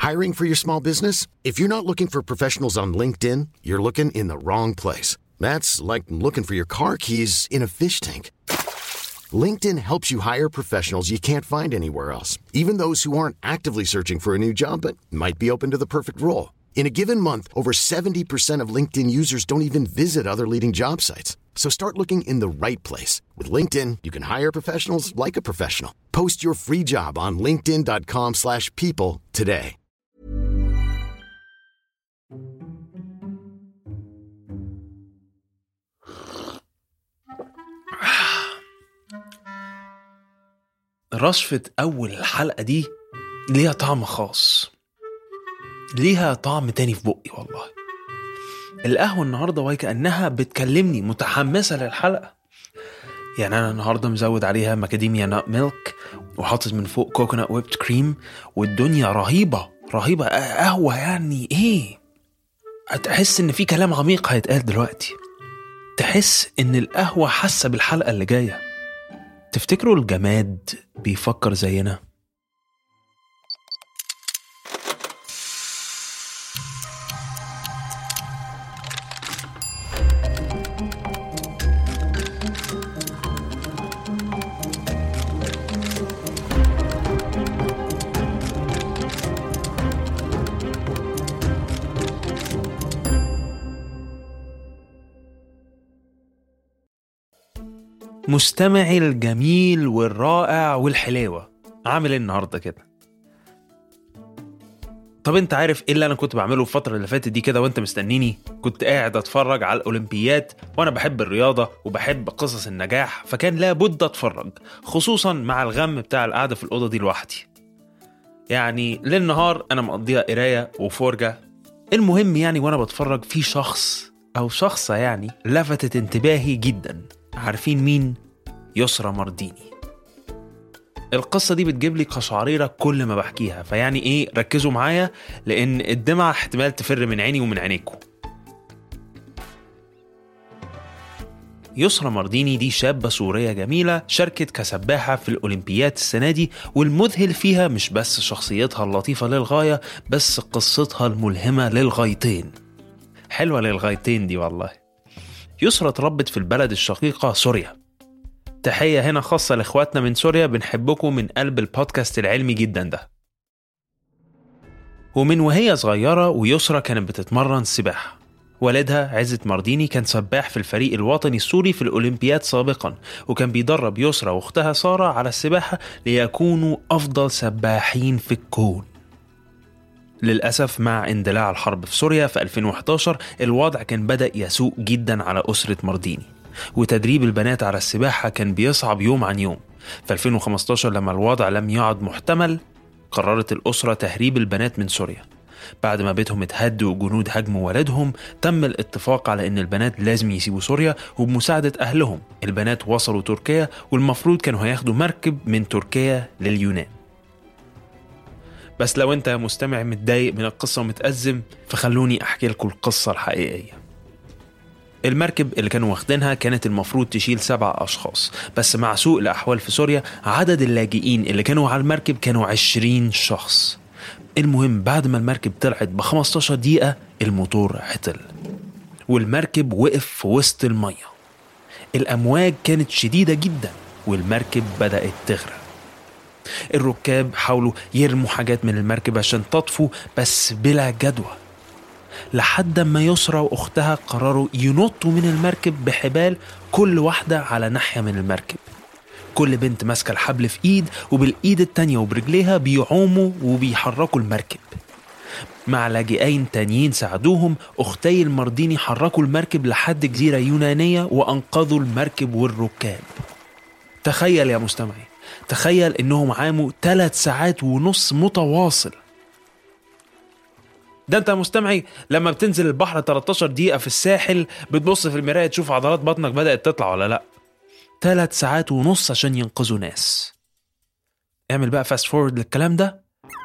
Hiring for your small business? If you're not looking for professionals on LinkedIn, you're looking in the wrong place. That's like looking for your car keys in a fish tank. LinkedIn helps you hire professionals you can't find anywhere else, even those who aren't actively searching for a new job but might be open to the perfect role. In a given month, over 70% of LinkedIn users don't even visit other leading job sites. So start looking in the right place. With LinkedIn, you can hire professionals like a professional. Post your free job on linkedin.com slash people today. رشفة أول الحلقة دي ليها طعم خاص ليها طعم تاني في بقي والله القهوة النهاردة وهي كأنها بتكلمني متحمسة للحلقة يعني أنا النهاردة مزود عليها ماكاديميا نات ميلك وحاطط من فوق كوكونات ويبت كريم والدنيا رهيبة رهيبة قهوة يعني إيه هتحس إن في كلام عميق هيتقال دلوقتي تحس إن القهوة حاسة بالحلقة اللي جاية تفتكروا الجماد بيفكر زينا؟ مستمعي الجميل والرائع والحلاوة عامل ايه النهاردة كده طب انت عارف ايه اللي انا كنت بعمله الفترة اللي فاتت دي كده وانت مستنيني كنت قاعد اتفرج على الاولمبيات وانا بحب الرياضة وبحب قصص النجاح فكان لابد اتفرج خصوصا مع الغم بتاع القعدة في الأوضة دي لوحدي يعني للنهار انا مقضيها قراية وفرجة المهم يعني وانا بتفرج في شخص او شخصة يعني لفتت انتباهي جدا عارفين مين؟ يسرى مرديني القصة دي بتجيب لي قشعريرة كل ما بحكيها فيعني ايه ركزوا معايا لان الدمعة احتمال تفر من عيني ومن عينيكم يسرى مرديني دي شابة سورية جميلة شاركت كسباحة في الأولمبيات السنة دي والمذهل فيها مش بس شخصيتها اللطيفة للغاية بس قصتها الملهمة للغايتين حلوة للغايتين دي والله يسرى اتربت في البلد الشقيقة سوريا تحية هنا خاصة لإخواتنا من سوريا بنحبكم من قلب البودكاست العلمي جدا ده ومن وهي صغيرة ويسرى كانت بتتمرن سباحة والدها عزت مرديني كان سباح في الفريق الوطني السوري في الأولمبياد سابقا وكان بيدرب يسرى واختها سارة على السباحة ليكونوا أفضل سباحين في الكون للأسف مع اندلاع الحرب في سوريا في 2011 الوضع كان بدأ يسوء جدا على أسرة مرديني وتدريب البنات على السباحة كان بيصعب يوم عن يوم في 2015 لما الوضع لم يعد محتمل قررت الأسرة تهريب البنات من سوريا بعد ما بيتهم اتهد وجنود هجموا والدهم تم الاتفاق على ان البنات لازم يسيبوا سوريا وبمساعدة اهلهم البنات وصلوا تركيا والمفروض كانوا هياخدوا مركب من تركيا لليونان بس لو انت يا مستمع متضايق من القصة ومتأزم فخلوني احكي لكم القصة الحقيقية المركب اللي كانوا واخدينها كانت المفروض تشيل سبع أشخاص بس مع سوء الأحوال في سوريا عدد اللاجئين اللي كانوا على المركب كانوا عشرين شخص المهم بعد ما المركب طلعت ب 15 دقيقة الموتور عطل والمركب وقف في وسط المية الأمواج كانت شديدة جدا والمركب بدأت تغرق الركاب حاولوا يرموا حاجات من المركب عشان تطفو بس بلا جدوى لحد ما يسرى واختها قرروا ينطوا من المركب بحبال كل واحدة على ناحية من المركب كل بنت ماسكة الحبل في ايد وبالايد التانية وبرجليها بيعوموا وبيحركوا المركب مع لاجئين تانيين ساعدوهم أختي المرديني حركوا المركب لحد جزيرة يونانية وأنقذوا المركب والركاب تخيل يا مستمعي تخيل إنهم عاموا ثلاث ساعات ونص متواصل ده انت يا مستمعي لما بتنزل البحر 13 دقيقة في الساحل بتبص في المراية تشوف عضلات بطنك بدأت تطلع ولا لأ ثلاث ساعات ونص عشان ينقذوا ناس اعمل بقى فاست فورورد للكلام ده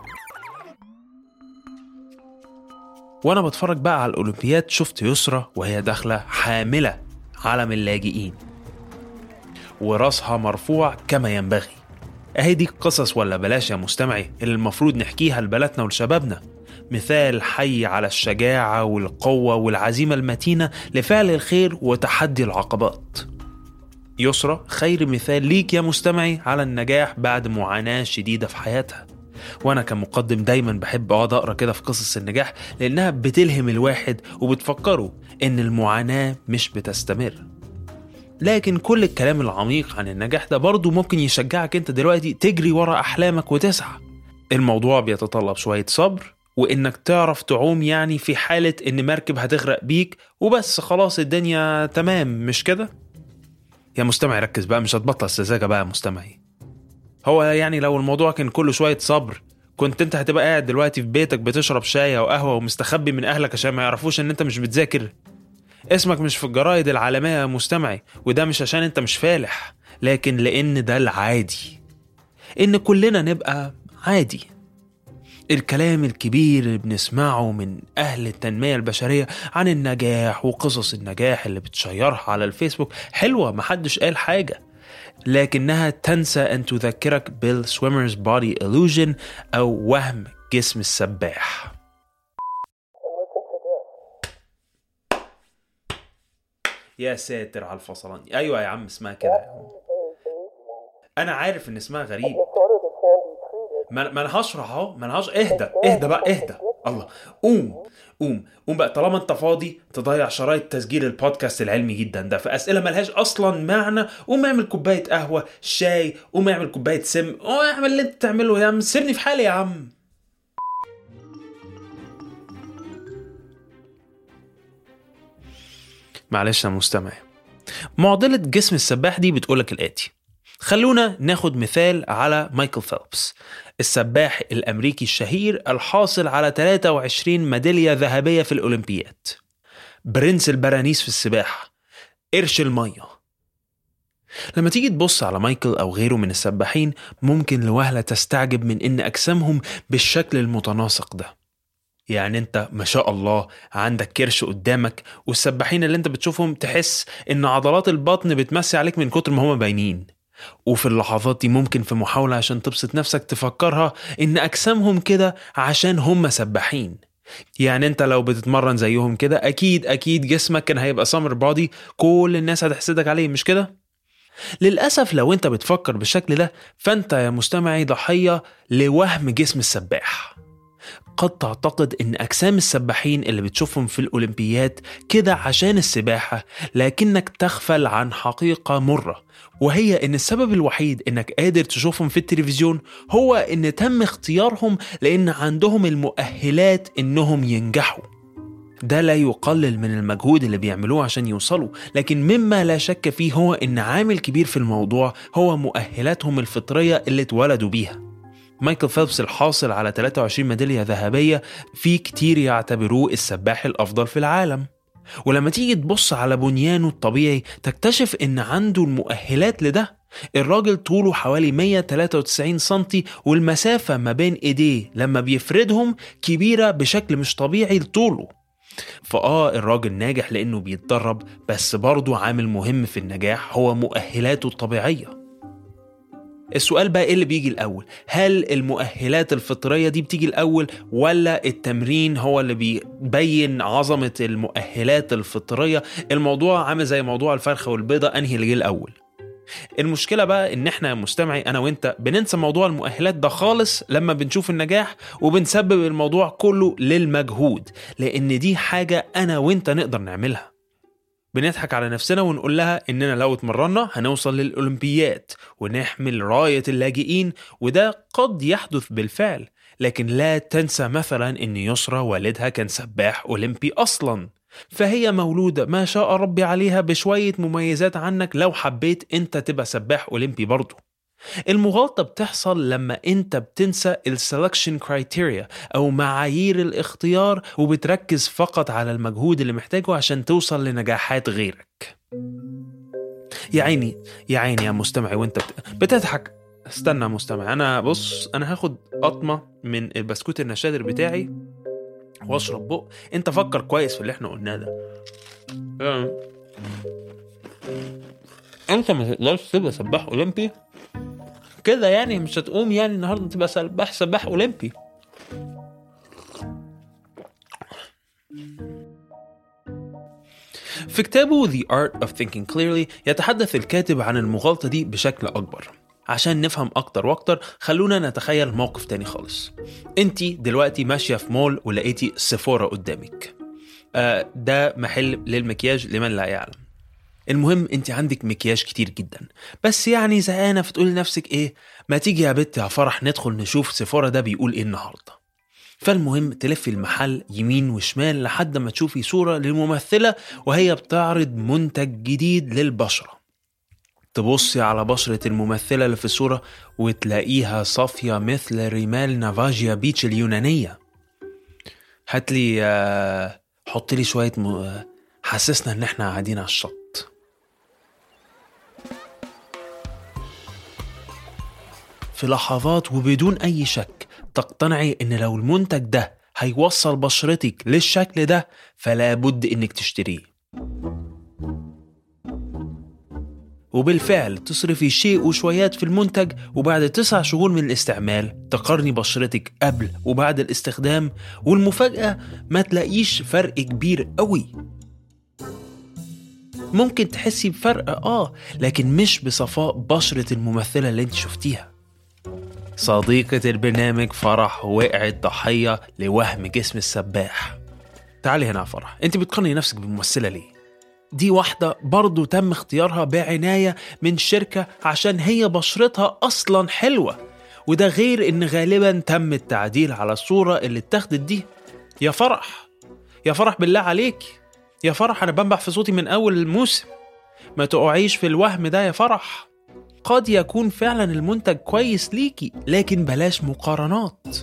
وانا بتفرج بقى على الاولمبياد شفت يسرى وهي داخله حامله علم اللاجئين وراسها مرفوع كما ينبغي اهي دي قصص ولا بلاش يا مستمعي اللي المفروض نحكيها لبلدنا ولشبابنا مثال حي على الشجاعة والقوة والعزيمة المتينة لفعل الخير وتحدي العقبات يسرى خير مثال ليك يا مستمعي على النجاح بعد معاناة شديدة في حياتها وانا كمقدم دايما بحب اقعد اقرا كده في قصص النجاح لانها بتلهم الواحد وبتفكره ان المعاناة مش بتستمر لكن كل الكلام العميق عن النجاح ده برضه ممكن يشجعك انت دلوقتي تجري ورا احلامك وتسعى الموضوع بيتطلب شوية صبر وانك تعرف تعوم يعني في حالة ان مركب هتغرق بيك وبس خلاص الدنيا تمام مش كده يا مستمع ركز بقى مش هتبطل سذاجة بقى يا مستمعي هو يعني لو الموضوع كان كله شوية صبر كنت انت هتبقى قاعد دلوقتي في بيتك بتشرب شاي او قهوة ومستخبي من اهلك عشان ما يعرفوش ان انت مش بتذاكر اسمك مش في الجرايد العالمية يا مستمعي وده مش عشان انت مش فالح لكن لان ده العادي ان كلنا نبقى عادي الكلام الكبير اللي بنسمعه من أهل التنمية البشرية عن النجاح وقصص النجاح اللي بتشيرها على الفيسبوك حلوة محدش قال حاجة لكنها تنسى أن تذكرك بالسويمرز بودي illusion أو وهم جسم السباح يا ساتر على الفصلان ايوه يا عم اسمها كده يا عم انا عارف ان اسمها غريب ما ما انا هشرح اهو ما انا هشرح اهدى اهدى بقى اهدى الله قوم قوم قوم بقى طالما انت فاضي تضيع شرايط تسجيل البودكاست العلمي جدا ده في اسئله ملهاش اصلا معنى قوم اعمل كوبايه قهوه شاي قوم اعمل كوبايه سم قوم اعمل اللي انت بتعمله يا عم سيبني في حالي يا عم معلش يا مستمع معضلة جسم السباح دي بتقولك الآتي خلونا ناخد مثال على مايكل فيلبس السباح الأمريكي الشهير الحاصل على 23 ميدالية ذهبية في الأولمبياد برنس البرانيس في السباحة قرش المية لما تيجي تبص على مايكل أو غيره من السباحين ممكن لوهلة تستعجب من إن أجسامهم بالشكل المتناسق ده يعني انت ما شاء الله عندك كرش قدامك والسباحين اللي انت بتشوفهم تحس ان عضلات البطن بتمسي عليك من كتر ما هما باينين وفي اللحظات دي ممكن في محاولة عشان تبسط نفسك تفكرها ان اجسامهم كده عشان هما سباحين يعني انت لو بتتمرن زيهم كده اكيد اكيد جسمك كان هيبقى سمر بادي كل الناس هتحسدك عليه مش كده للأسف لو انت بتفكر بالشكل ده فانت يا مستمعي ضحية لوهم جسم السباح قد تعتقد ان اجسام السباحين اللي بتشوفهم في الاولمبيات كده عشان السباحه لكنك تغفل عن حقيقه مره وهي ان السبب الوحيد انك قادر تشوفهم في التلفزيون هو ان تم اختيارهم لان عندهم المؤهلات انهم ينجحوا ده لا يقلل من المجهود اللي بيعملوه عشان يوصلوا لكن مما لا شك فيه هو ان عامل كبير في الموضوع هو مؤهلاتهم الفطريه اللي اتولدوا بيها مايكل فيلبس الحاصل على 23 ميدالية ذهبية في كتير يعتبروه السباح الأفضل في العالم ولما تيجي تبص على بنيانه الطبيعي تكتشف إن عنده المؤهلات لده الراجل طوله حوالي 193 سنتي والمسافة ما بين إيديه لما بيفردهم كبيرة بشكل مش طبيعي لطوله فآه الراجل ناجح لأنه بيتدرب بس برضه عامل مهم في النجاح هو مؤهلاته الطبيعيه السؤال بقى ايه اللي بيجي الاول هل المؤهلات الفطريه دي بتيجي الاول ولا التمرين هو اللي بيبين عظمه المؤهلات الفطريه الموضوع عامل زي موضوع الفرخه والبيضه انهي اللي جه الاول المشكله بقى ان احنا مستمعي انا وانت بننسى موضوع المؤهلات ده خالص لما بنشوف النجاح وبنسبب الموضوع كله للمجهود لان دي حاجه انا وانت نقدر نعملها بنضحك على نفسنا ونقول لها اننا لو اتمرنا هنوصل للاولمبيات ونحمل رايه اللاجئين وده قد يحدث بالفعل لكن لا تنسى مثلا ان يسرى والدها كان سباح اولمبي اصلا فهي مولوده ما شاء ربي عليها بشويه مميزات عنك لو حبيت انت تبقى سباح اولمبي برضه المغالطة بتحصل لما انت بتنسى السلكشن كرايتيريا او معايير الاختيار وبتركز فقط على المجهود اللي محتاجه عشان توصل لنجاحات غيرك يا عيني يا عيني يا مستمعي وانت بت... بتضحك استنى يا مستمع انا بص انا هاخد قطمة من البسكوت النشادر بتاعي واشرب بق انت فكر كويس في اللي احنا قلناه ده انت ما تقدرش تبقى سباح اولمبي كده يعني مش هتقوم يعني النهارده تبقى سباح سباح اولمبي في كتابه The Art of Thinking Clearly يتحدث الكاتب عن المغالطة دي بشكل أكبر عشان نفهم أكتر وأكتر خلونا نتخيل موقف تاني خالص انت دلوقتي ماشية في مول ولقيتي سيفورا قدامك آه ده محل للمكياج لمن لا يعلم المهم انت عندك مكياج كتير جدا بس يعني زهقانه فتقولي لنفسك ايه ما تيجي يا بت يا فرح ندخل نشوف سيفورا ده بيقول ايه النهارده فالمهم تلفي المحل يمين وشمال لحد ما تشوفي صورة للممثلة وهي بتعرض منتج جديد للبشرة تبصي على بشرة الممثلة اللي في الصورة وتلاقيها صافية مثل رمال نافاجيا بيتش اليونانية هاتلي آه، حط لي شوية م... آه، حسسنا ان احنا قاعدين على الشط في لحظات وبدون اي شك تقتنعي ان لو المنتج ده هيوصل بشرتك للشكل ده فلا بد انك تشتريه وبالفعل تصرفي شيء وشويات في المنتج وبعد تسع شهور من الاستعمال تقارني بشرتك قبل وبعد الاستخدام والمفاجأة ما تلاقيش فرق كبير قوي ممكن تحسي بفرق اه لكن مش بصفاء بشرة الممثلة اللي انت شفتيها صديقة البرنامج فرح وقعت ضحية لوهم جسم السباح تعالي هنا يا فرح انت بتقارني نفسك بممثلة ليه دي واحدة برضو تم اختيارها بعناية من شركة عشان هي بشرتها أصلا حلوة وده غير إن غالبا تم التعديل على الصورة اللي اتاخدت دي يا فرح يا فرح بالله عليك يا فرح أنا بنبح في صوتي من أول الموسم ما تقعيش في الوهم ده يا فرح قد يكون فعلا المنتج كويس ليكي لكن بلاش مقارنات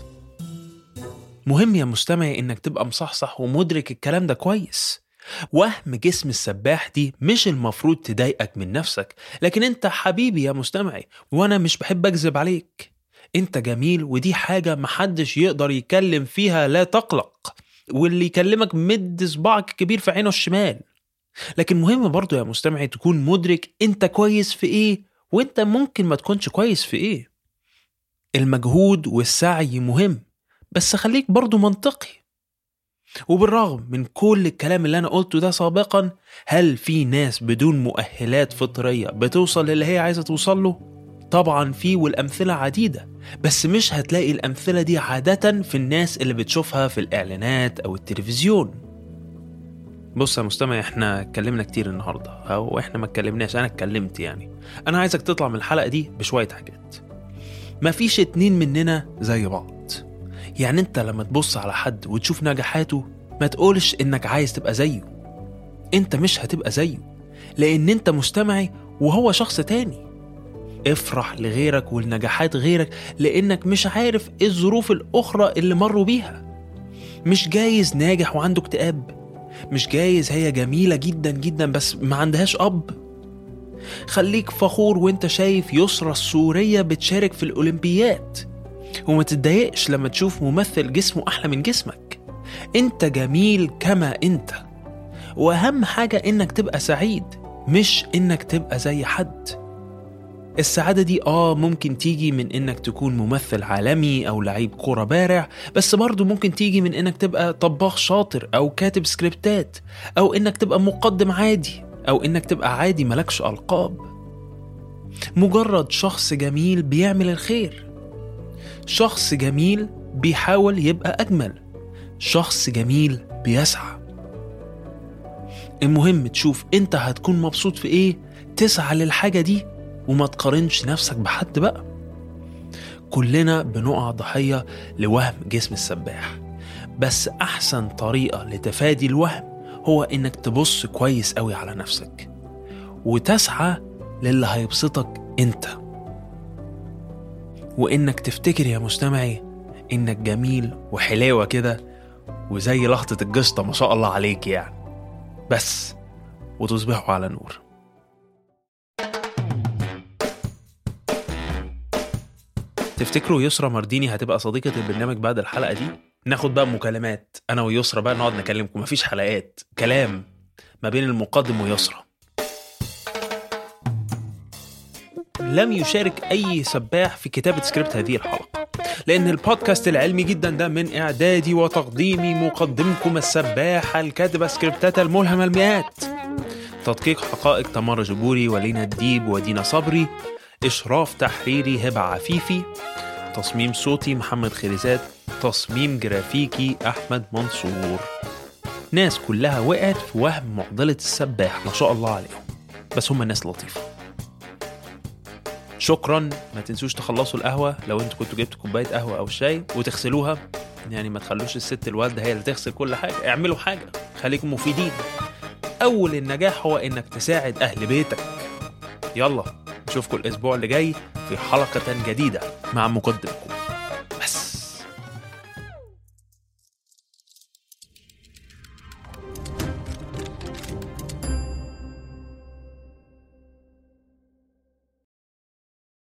مهم يا مستمعي انك تبقى مصحصح ومدرك الكلام ده كويس وهم جسم السباح دي مش المفروض تضايقك من نفسك لكن انت حبيبي يا مستمعي وانا مش بحب اكذب عليك انت جميل ودي حاجة محدش يقدر يتكلم فيها لا تقلق واللي يكلمك مد صباعك كبير في عينه الشمال لكن مهم برضو يا مستمعي تكون مدرك انت كويس في ايه وانت ممكن ما تكونش كويس في ايه المجهود والسعي مهم بس خليك برضو منطقي وبالرغم من كل الكلام اللي انا قلته ده سابقا هل في ناس بدون مؤهلات فطرية بتوصل للي هي عايزة توصل له؟ طبعا في والأمثلة عديدة بس مش هتلاقي الأمثلة دي عادة في الناس اللي بتشوفها في الإعلانات أو التلفزيون بص يا مستمع احنا اتكلمنا كتير النهارده او احنا ما اتكلمناش انا اتكلمت يعني انا عايزك تطلع من الحلقه دي بشويه حاجات مفيش اتنين مننا زي بعض يعني انت لما تبص على حد وتشوف نجاحاته ما تقولش انك عايز تبقى زيه انت مش هتبقى زيه لان انت مستمعي وهو شخص تاني افرح لغيرك ولنجاحات غيرك لانك مش عارف ايه الظروف الاخرى اللي مروا بيها مش جايز ناجح وعنده اكتئاب مش جايز هي جميلة جدا جدا بس ما عندهاش أب خليك فخور وانت شايف يسرى السورية بتشارك في الأولمبيات وما تتضايقش لما تشوف ممثل جسمه أحلى من جسمك انت جميل كما انت وأهم حاجة انك تبقى سعيد مش انك تبقى زي حد السعادة دي آه ممكن تيجي من إنك تكون ممثل عالمي أو لعيب كورة بارع بس برضه ممكن تيجي من إنك تبقى طباخ شاطر أو كاتب سكريبتات أو إنك تبقى مقدم عادي أو إنك تبقى عادي ملكش ألقاب مجرد شخص جميل بيعمل الخير شخص جميل بيحاول يبقى أجمل شخص جميل بيسعى المهم تشوف انت هتكون مبسوط في ايه تسعى للحاجة دي وما تقارنش نفسك بحد بقى كلنا بنقع ضحية لوهم جسم السباح بس أحسن طريقة لتفادي الوهم هو إنك تبص كويس قوي على نفسك وتسعى للي هيبسطك أنت وإنك تفتكر يا مستمعي إنك جميل وحلاوة كده وزي لخطة القشطة ما شاء الله عليك يعني بس وتصبحوا على نور تفتكروا يسرا مرديني هتبقى صديقة البرنامج بعد الحلقة دي؟ ناخد بقى مكالمات أنا ويسرا بقى نقعد نكلمكم مفيش حلقات كلام ما بين المقدم ويسرا لم يشارك أي سباح في كتابة سكريبت هذه الحلقة لأن البودكاست العلمي جدا ده من إعدادي وتقديمي مقدمكم السباحة الكاتبة سكريبتات الملهمة المئات تدقيق حقائق تمر جبوري ولينا الديب ودينا صبري إشراف تحريري هبة عفيفي تصميم صوتي محمد خريزات تصميم جرافيكي أحمد منصور ناس كلها وقعت في وهم معضلة السباح ما شاء الله عليهم بس هم ناس لطيفة شكرا ما تنسوش تخلصوا القهوة لو انتوا كنتوا جبتوا كوباية قهوة أو شاي وتغسلوها يعني ما تخلوش الست الوالدة هي اللي تغسل كل حاجة اعملوا حاجة خليكم مفيدين أول النجاح هو إنك تساعد أهل بيتك يلا نشوفكم الأسبوع اللي جاي في حلقة جديدة مع مقدمكم